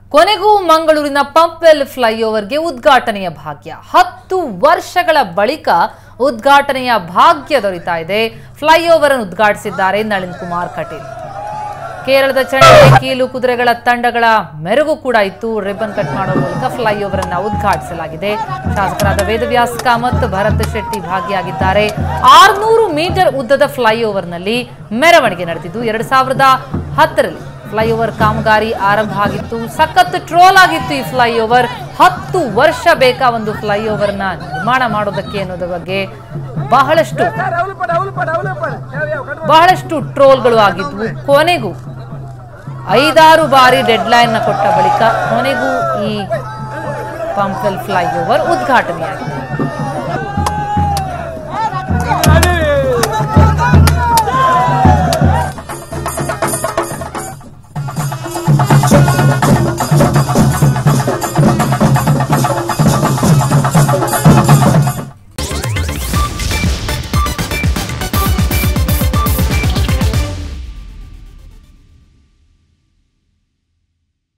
ಕೊನೆಗೂ ಮಂಗಳೂರಿನ ಪಂಪ್ವೆಲ್ ಫ್ಲೈಓವರ್ಗೆ ಉದ್ಘಾಟನೆಯ ಭಾಗ್ಯ ಹತ್ತು ವರ್ಷಗಳ ಬಳಿಕ ಉದ್ಘಾಟನೆಯ ಭಾಗ್ಯ ದೊರೀತಾ ಇದೆ ಫ್ಲೈಓವರ್ ಅನ್ನು ಉದ್ಘಾಟಿಸಿದ್ದಾರೆ ನಳಿನ್ ಕುಮಾರ್ ಕಟೀಲ್ ಕೇರಳದ ಚಂಡೆ ಕೀಲು ಕುದುರೆಗಳ ತಂಡಗಳ ಮೆರುಗು ಕೂಡ ಇತ್ತು ರಿಬ್ಬನ್ ಕಟ್ ಮಾಡುವ ಮೂಲಕ ಫ್ಲೈಓವರ್ ಅನ್ನ ಉದ್ಘಾಟಿಸಲಾಗಿದೆ ಶಾಸಕರಾದ ವೇದವ್ಯಾಸ್ ಕಾಮತ್ ಭರತ್ ಶೆಟ್ಟಿ ಭಾಗಿಯಾಗಿದ್ದಾರೆ ಆರ್ನೂರು ಮೀಟರ್ ಉದ್ದದ ಫ್ಲೈಓವರ್ನಲ್ಲಿ ಮೆರವಣಿಗೆ ನಡೆದಿದ್ದು ಎರಡ್ ಸಾವಿರದ ಹತ್ತರಲ್ಲಿ ಫ್ಲೈಓವರ್ ಕಾಮಗಾರಿ ಆರಂಭ ಆಗಿತ್ತು ಸಖತ್ ಟ್ರೋಲ್ ಆಗಿತ್ತು ಈ ಫ್ಲೈಓವರ್ ಹತ್ತು ವರ್ಷ ಬೇಕಾ ಒಂದು ಫ್ಲೈಓವರ್ನ ನಿರ್ಮಾಣ ಮಾಡೋದಕ್ಕೆ ಅನ್ನೋದ್ರ ಬಗ್ಗೆ ಬಹಳಷ್ಟು ಬಹಳಷ್ಟು ಟ್ರೋಲ್ಗಳು ಆಗಿದ್ವು ಕೊನೆಗೂ ಐದಾರು ಬಾರಿ ಡೆಡ್ಲೈನ್ ನ ಕೊಟ್ಟ ಬಳಿಕ ಕೊನೆಗೂ ಈ ಪಂಪಲ್ ಫ್ಲೈಓವರ್ ಉದ್ಘಾಟನೆಯಾಗಿದೆ